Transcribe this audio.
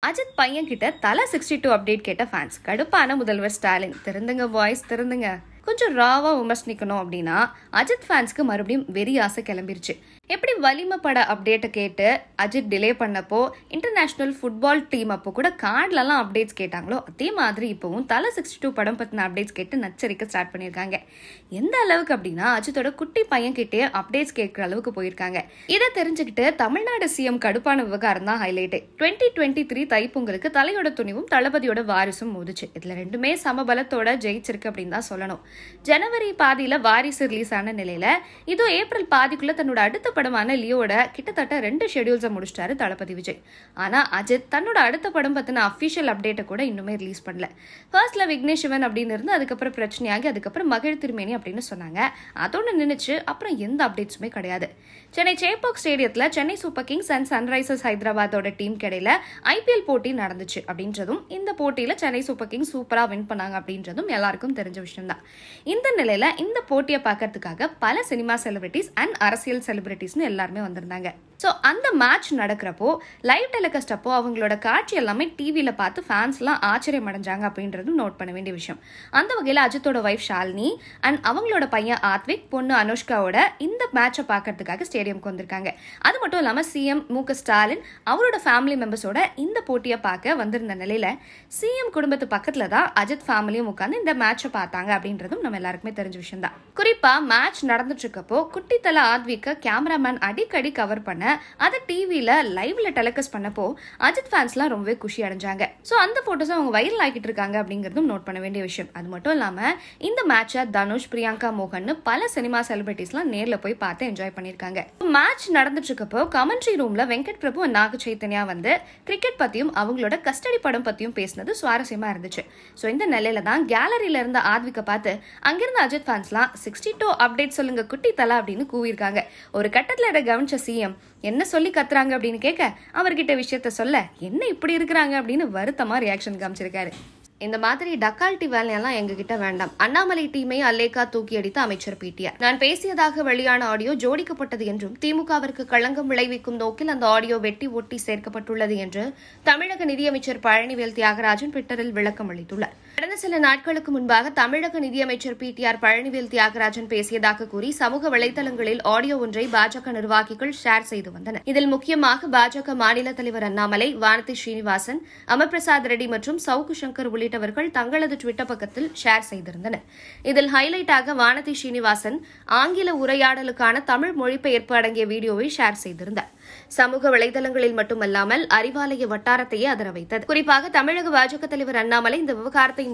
அஜித் பையன் கிட்ட Thala sixty two update கேட்ட ஃபேன்ஸ் கடுப்பான முதல்வர் ஸ்டாலின் திருந்துங்க பாய்ஸ் திருந்துங்க கொஞ்சம் ராவா விமர்சனிக்கணும் அப்படின்னா அஜித் ஃபேன்ஸ்க்கு மறுபடியும் வெறி ஆசை கிளம்பிருச்சு எப்படி வலிமை பட அப்டேட்டை கேட்டு அஜித் டிலே பண்ணப்போ இன்டர்நேஷனல் ஃபுட்பால் டீம் அப்போ கூட கார்ட்லலாம் அப்டேட்ஸ் கேட்டாங்களோ அதே மாதிரி இப்போவும் தலை சிக்ஸ்டி டூ படம் பற்றின அப்டேட்ஸ் கேட்டு நச்சரிக்க ஸ்டார்ட் பண்ணியிருக்காங்க எந்த அளவுக்கு அப்படின்னா அஜித்தோட குட்டி பையன் கிட்டே அப்டேட்ஸ் கேட்குற அளவுக்கு போயிருக்காங்க இதை தெரிஞ்சுக்கிட்டு தமிழ்நாடு சிஎம் கடுப்பான விவகாரம் தான் ஹைலைட்டு டுவெண்ட்டி டுவெண்ட்டி த்ரீ தைப்பொங்கலுக்கு தலையோட துணிவும் தளபதியோட வாரிசும் மோதுச்சு இதுல ரெண்டுமே சமபலத்தோட ஜெயிச்சிருக்கு அப்படின்னு தான் சொல்லணும் ஜனவரி பாதியில வாரிசு ரிலீஸ் ஆன நிலையில இதோ ஏப்ரல் பாதிக்குள்ள தன்னோட அடுத்த படமான லியோட கிட்டத்தட்ட ரெண்டு ஷெடியூல்ஸை முடிச்சிட்டாரு தளபதி விஜய் ஆனா அஜித் தன்னோட அடுத்த படம் பத்தின அஃபிஷியல் அப்டேட்டை கூட இன்னுமே ரிலீஸ் பண்ணல ஃபர்ஸ்ட்ல விக்னேஷ் சிவன் அப்படின்னு இருந்து அதுக்கப்புறம் பிரச்சனையாகி அதுக்கப்புறம் மகிழ் திருமேனி அப்படின்னு சொன்னாங்க அதோட நினைச்சு அப்புறம் எந்த அப்டேட்ஸுமே கிடையாது சென்னை சேப்பாக் ஸ்டேடியத்துல Chennai Super Kings and Sunrisers ஹைதராபாத்தோட டீம் கிடையில ஐபிஎல் போட்டி நடந்துச்சு அப்படின்றதும் இந்த போட்டியில சென்னை சூப்பர் கிங்ஸ் சூப்பரா வின் பண்ணாங்க அப்படின்றதும் எல்லாருக்கும் தெரிஞ்ச விஷயம் தான் இந்த நிலையில இந்த போட்டியை பார்க்கறதுக்காக பல சினிமா செலிபிரிட்டிஸ் அண்ட் அரசியல் செலிபிரிட்டிஸ்னு எல்லாருமே வந்திருந்தாங்க ஸோ அந்த மேட்ச் நடக்கிறப்போ லைவ் டெலிகாஸ்ட் அப்போ அவங்களோட காட்சி எல்லாமே டிவியில் பார்த்து ஃபேன்ஸ்லாம் ஆச்சரியம் அடைஞ்சாங்க அப்படின்றது நோட் பண்ண வேண்டிய விஷயம் அந்த வகையில் அஜித்தோட ஒய்ஃப் ஷாலினி அண்ட் அவங்களோட பையன் ஆத்விக் பொண்ணு அனுஷ்காவோட இந்த மேட்சை பார்க்கறதுக்காக ஸ்டேடியம்க்கு வந்திருக்காங்க அது மட்டும் இல்லாமல் சிஎம் மு க ஸ்டாலின் அவரோட ஃபேமிலி மெம்பர்ஸோட இந்த போட்டியை பார்க்க வந்திருந்த நிலையில சிஎம் குடும்பத்து பக்கத்தில் தான் அஜித் ஃபேமிலியும் உட்காந்து இந்த மேட்சை பார்த்தாங்க அப்படின்றதும் நம்ம எல்லாருக்குமே தெரிஞ்ச விஷயம் தான் குறிப்பா மேட்ச் நடந்துட்டு இருக்கப்போ குட்டித்தல ஆத்விக்க கேமராமேன் அடிக்கடி கவர் பண்ண அதை டிவியில லைவ்ல டெலிகாஸ்ட் பண்ணப்போ அஜித் ஃபேன்ஸ்லாம் ரொம்பவே குஷி அடைஞ்சாங்க ஸோ அந்த போட்டோஸ் அவங்க வைரல் ஆக்கிட்டு இருக்காங்க அப்படிங்கிறதும் நோட் பண்ண வேண்டிய விஷயம் அது மட்டும் இல்லாம இந்த மேட்சை தனுஷ் பிரியங்கா மோகன் பல சினிமா செலிபிரிட்டிஸ்லாம் நேர்ல போய் பார்த்து என்ஜாய் பண்ணியிருக்காங்க மேட்ச் நடந்துட்டு இருக்கப்போ கமெண்ட்ரி ரூம்ல வெங்கட் பிரபு and நாக சைத்தன்யா வந்து கிரிக்கெட் பத்தியும் அவங்களோட கஸ்டடி படம் பத்தியும் பேசினது சுவாரஸ்யமா இருந்துச்சு ஸோ இந்த நிலையில தான் கேலரியில இருந்த ஆத்விக்க பார்த்து அங்கிருந்த அஜித் ஃபேன்ஸ்லாம் சிக்ஸ்டி டூ அப்டேட் சொல்லுங்க குட்டி தலா அப்படின்னு கூவியிருக்காங்க ஒரு கட்டத்தில் இதை கவனிச்ச சிஎம் என்ன சொல்லி கத்துறாங்க அப்படின்னு கேட்க அவர்கிட்ட விஷயத்த சொல்ல என்ன இப்படி இருக்கிறாங்க அப்படின்னு வருத்தமா ரியாக்ஷன் காமிச்சிருக்காரு இந்த மாதிரி டக்கால்ட்டி வேலையெல்லாம் எங்ககிட்ட வேண்டாம் அண்ணாமலை டீமை அல்லேக்கா தூக்கி அடித்த அமைச்சர் பிடிஆர் நான் பேசியதாக வெளியான ஆடியோ ஜோடிக்கப்பட்டது என்றும் திமுகவிற்கு களங்கம் விளைவிக்கும் நோக்கில் அந்த ஆடியோ வெட்டி ஒட்டி சேர்க்கப்பட்டுள்ளது என்று தமிழக நிதியமைச்சர் பழனிவேல் தியாகராஜன் ட்விட்டரில் விளக்கம் அளித்துள்ளார் கடந்த சில நாட்களுக்கு முன்பாக தமிழக நிதியமைச்சர் பிடிஆர் பழனிவேல் தியாகராஜன் பேசியதாக கூறி சமூக வலைதளங்களில் ஆடியோ ஒன்றை பாஜக நிர்வாகிகள் ஷேர் செய்து வந்தனர் இதில் முக்கியமாக பாஜக மாநில தலைவர் அண்ணாமலை வானதி ஸ்ரீனிவாசன் அமர்பிரசாத் ரெட்டி மற்றும் சவுக்கு சங்கர் உள்ளிட்டவர்கள் தங்களது ட்விட்டர் பக்கத்தில் ஷேர் செய்திருந்தனர் இதில் ஹைலைட்டாக வானதி ஸ்ரீனிவாசன் ஆங்கில உரையாடலுக்கான தமிழ் மொழிபெயர்ப்பு அடங்கிய வீடியோவை ஷேர் செய்திருந்தார் சமூக வலைதளங்களில் மட்டுமல்லாமல் அறிவாலய வட்டாரத்தையே அதர வைத்தது குறிப்பாக தமிழக பாஜக தலைவர் அண்ணாமலை இந்த விவகாரத்தை